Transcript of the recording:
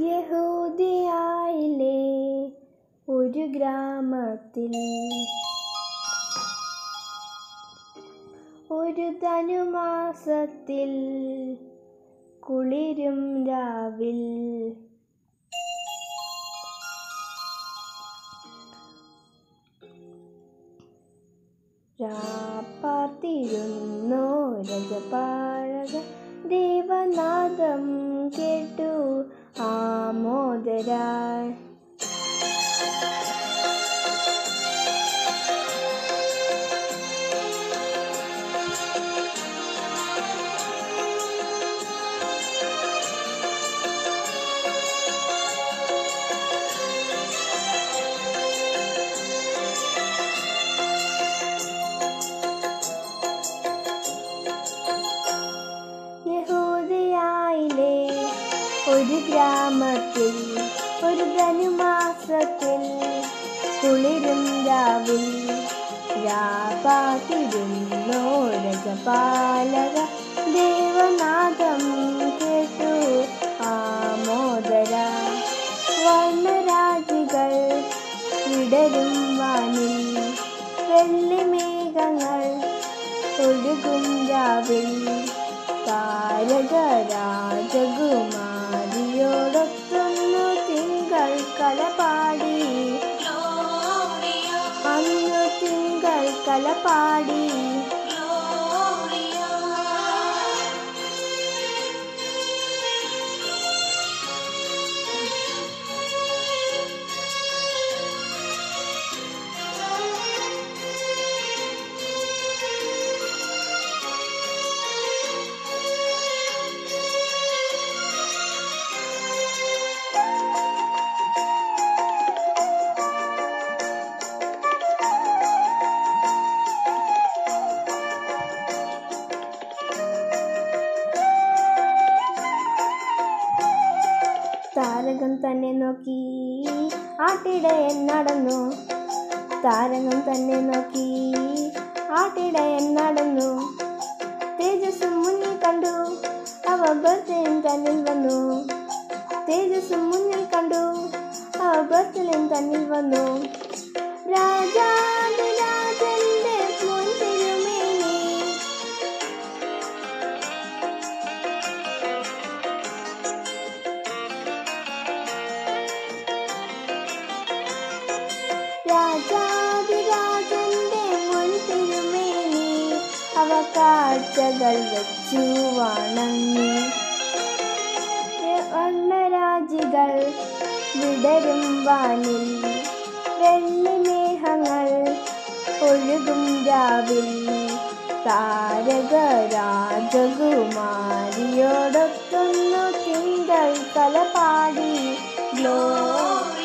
യഹൂദിയായിലെ ഒരു ഗ്രാമത്തിൽ ഒരു ധനുമാസത്തിൽ കുളിരും രാവിൽ രാപ്പാർത്തിരുന്നു രജപാഴക ദേവനാദം കേട്ടു ആമോദരാൽ യഹൂദയായിലെ ഒരു ഗ്രാമത്തിൽ ഒരു ധനുമാസത്തിൽ കുളിരും രാവിൽ രാപാതിരുന്നോ രജപാലക ദേവനാദം കേട്ടു ആമോദര വർണ്ണരാജികൾ വിടരും വാനിൽ വെള്ളിമേഘങ്ങൾ ഒഴുകും രാവിൽ താരക രാജകുമാരിയോടൊത്തൊന്നു തിങ്കൾ കലപാടി അന്നു തിങ്കൾ കലപാടി താരകം തന്നെ നോക്കി ആട്ടിടയൻ നടന്നു താരകം തന്നെ നോക്കി ആട്ടിടയൻ നടന്നു തേജസ്സും മുന്നിൽ കണ്ടു അവ ബർത്തലിൻ തന്നിൽ വന്നു തേജസ്സും മുന്നിൽ കണ്ടു അവ ബർത്തലിൻ തന്നിൽ വന്നു രാജാതിരാജന്റെ മുൻതിരുമേനി രാജാതിരാജന്റെ മുൻതിരുമേനി അവ കാഴ്ചകൾ വെച്ചു വണങ്ങി വർണ്ണരാജികൾ വിടരും വാനിൽ വെള്ളിമേഘങ്ങൾ ഒഴുകും രാവിൽ താരക രാജകുമാരിയോടൊത്തൊന്നു തിങ്കൾ കലപാടി ഗ്ലോ